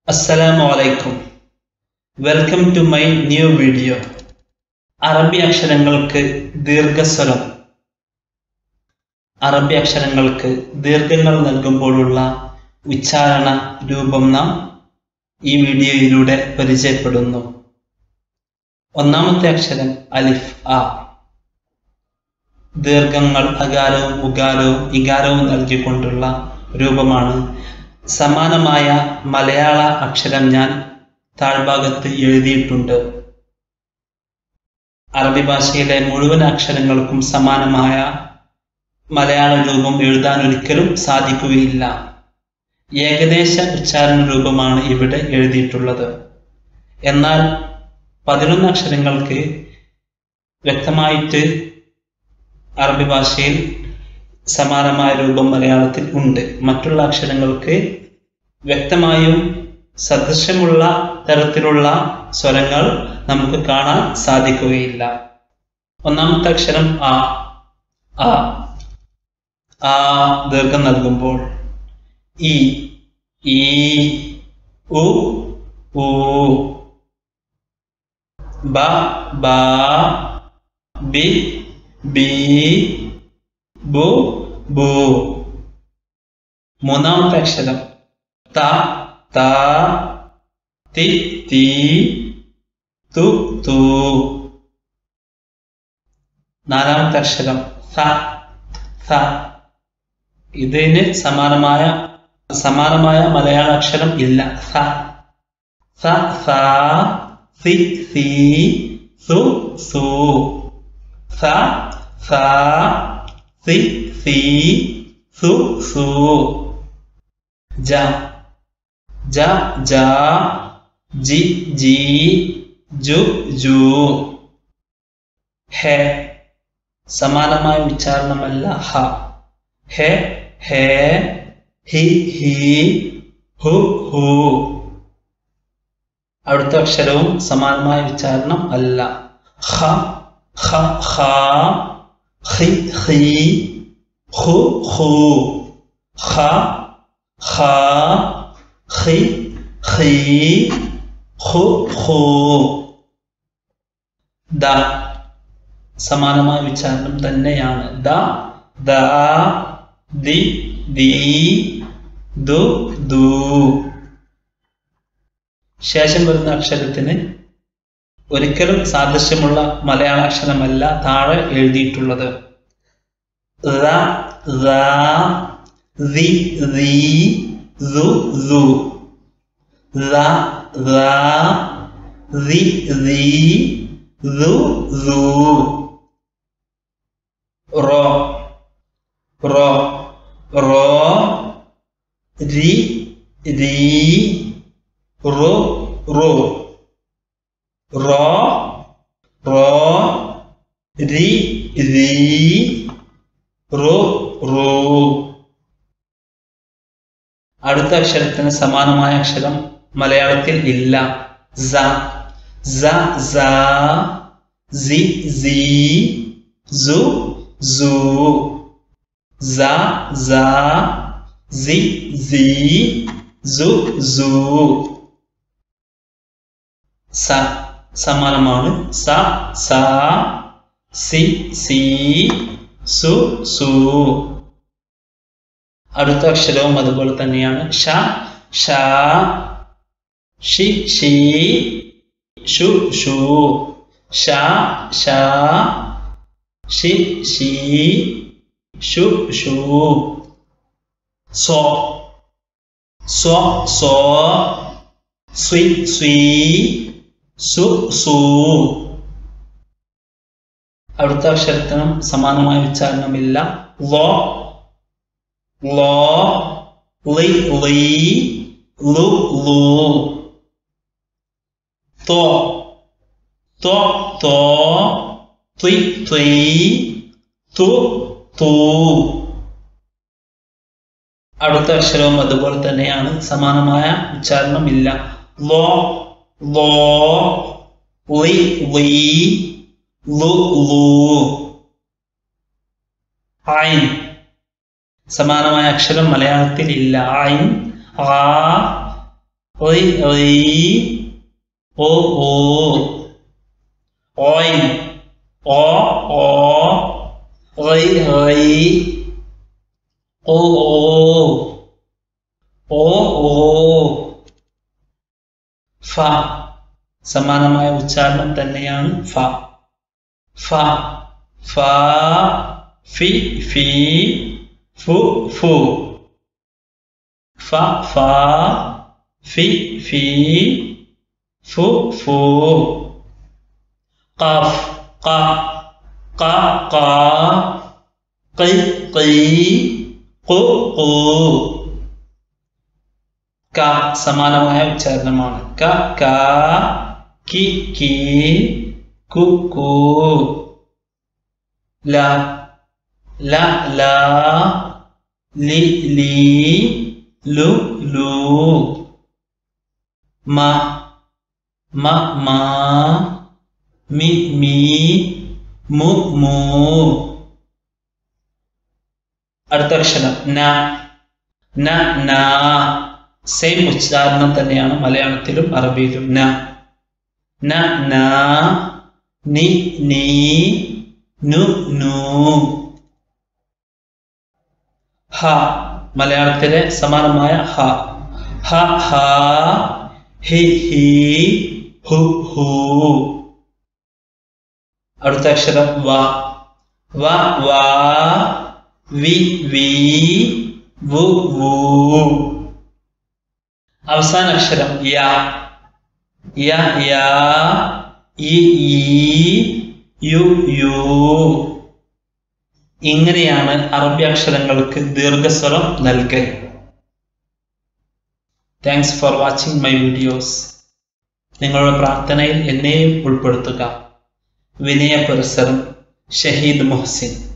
അസ്സലാമു അലൈക്കും welcome to my new video അറബി അക്ഷരങ്ങൾക്ക് ദീർഘസ്വരം അറബി അക്ഷരങ്ങൾക്ക് ദീർഘങ്ങൾ നൽകുമ്പോഴുള്ള ഉച്ചാരണ രൂപം നാം ഈ വീഡിയോയിലൂടെ പരിചയപ്പെടുന്നു ഒന്നാമത്തെ അക്ഷരം അലിഫ് ആ ദീർഘങ്ങൾ അകാരവും ഉകാരവും ഇകാരവും നൽകിക്കൊണ്ടുള്ള രൂപമാണ് സമാനമായ മലയാള അക്ഷരം ഞാൻ താഴ്ഭാഗത്ത് എഴുതിയിട്ടുണ്ട് അറബി ഭാഷയിലെ മുഴുവൻ അക്ഷരങ്ങൾക്കും സമാനമായ മലയാള രൂപം എഴുതാൻ ഒരിക്കലും സാധിക്കുകയില്ല ഏകദേശ ഉച്ചാരണ രൂപമാണ് ഇവിടെ എഴുതിയിട്ടുള്ളത് എന്നാൽ പതിനൊന്ന് അക്ഷരങ്ങൾക്ക് വ്യക്തമായിട്ട് അറബി ഭാഷയിൽ സമാനമായ രൂപം മലയാളത്തിൽ ഉണ്ട് മറ്റുള്ള അക്ഷരങ്ങൾക്ക് വ്യക്തമായും സദൃശ്യമുള്ള തരത്തിലുള്ള സ്വരങ്ങൾ നമുക്ക് കാണാൻ സാധിക്കുകയില്ല ഒന്നാമത്തെ അക്ഷരം ആ ആ ആ ദീർഘം നൽകുമ്പോൾ ഈ ഈ ഉ ഊ ബ ബ ബി ബി ബു ബു മൂന്നാമത്തെ അക്ഷരം ത ത തി തി തു തു നാലാമത്തെ അക്ഷരം സ സ ഇതിന് സമാനമായ സമാനമായ മലയാള അക്ഷരം ഇല്ല സ സ സ സി സി സു സു സ സ സി സി സു സു ജ ജ ജ ജി ജി ജു ജു ഹെ സമാനമായ ഉച്ചാരണമല്ല ഹ ഹെ ഹെ ഹി ഹി ഹു ഹു അടുത്ത അക്ഷരവും സമാനമായ ഉച്ചാരണം അല്ല ഹ ഹ ഹ ഹി ഹി ഹു ഹു ഹ ഹ ഹി ഹി ഹു ഹു ദ സമാനമായ ഉച്ചാരണം തന്നെയാണ് ദ ദ ദി ദി ദു ദു ശേഷം വരുന്ന അക്ഷരത്തിന് ഒരിക്കലും സാദൃശ്യമുള്ള മലയാള അക്ഷരമല്ല താഴെ എഴുതിയിട്ടുള്ളത് റ റ റി റി റു റു റ റ റി റി റു റു റോ റോ റോ രി രി റോ റോ റോ റോ രി രി റോ റോ അടുത്ത അക്ഷരത്തിന് സമാനമായ അക്ഷരം മലയാളത്തിൽ ഇല്ല സ സ സ സി സി സു സു സ സ സി സി സു സു സ സമാനമാണ് സ സ സി സി സു സു അടുത്ത അക്ഷരവും അതുപോലെ തന്നെയാണ് ഷ ഷ ഷി ഷി ഷു ഷു ഷ ഷ ഷി ഷി ഷു ഷു സോ സോ സോ സ്വി സ്വി സു സു അടുത്ത അക്ഷരത്തിനും സമാനമായ ഉച്ചാരണമില്ല ലോ ലോ ലി ലി ലു ലു തോ തോ തോ ത്വി ത്വി തു തു അടുത്ത അക്ഷരവും അതുപോലെ തന്നെയാണ് സമാനമായ ഉച്ചാരണമില്ല ലോ ലോ ലി ലി ലു ലു ഐൻ സമാനമായ അക്ഷരം മലയാളത്തിൽ ഇല്ല ഐൻ ആ റൈ റൈ ഓ ഓ ഓയിൻ ഓ ഓ റൈ റൈ ഓ ഓ ഓ ഓ ഫ സമാനമായ ഉച്ചാരണം തന്നെയാണ് ഫ ഫ ഫ ഫി ഫി ഫു ഫു ഫ ഫ ഫി ഫി ഫു ഫു ഖാഫ് ഖ ഖ ഖ ഖി ഖി ഖു ഖു ക സമാനമായ ഉച്ചാരണമാണ് ക ക കി കി കു കു ല ല ല ലി ലി ലു ലു മ മ മ മി മി മു മു അടുത്ത അക്ഷരം ന ന ന സെയിം ഉച്ചാരണം തന്നെയാണ് മലയാളത്തിലും അറബിയിലും ന ന ന നി നീ നു നു ഹ മലയാളത്തിലെ സമാനമായ ഹ ഹ ഹ ഹി ഹി ഹു ഹു അടുത്ത അക്ഷരം വ വ വ വി വി വു വു അവസാന അക്ഷരം യ യ യ ഇ ഈ യു യു ഇങ്ങനെയാണ് അറബി അക്ഷരങ്ങൾക്ക് ദീർഘസ്വരം നൽകൽ thanks for watching my videos നിങ്ങളുടെ പ്രാർത്ഥനയിൽ എന്നെയും ഉൾപ്പെടുത്തുക വിനയ പുരസരം ഷഹീദ് മുഹസിൻ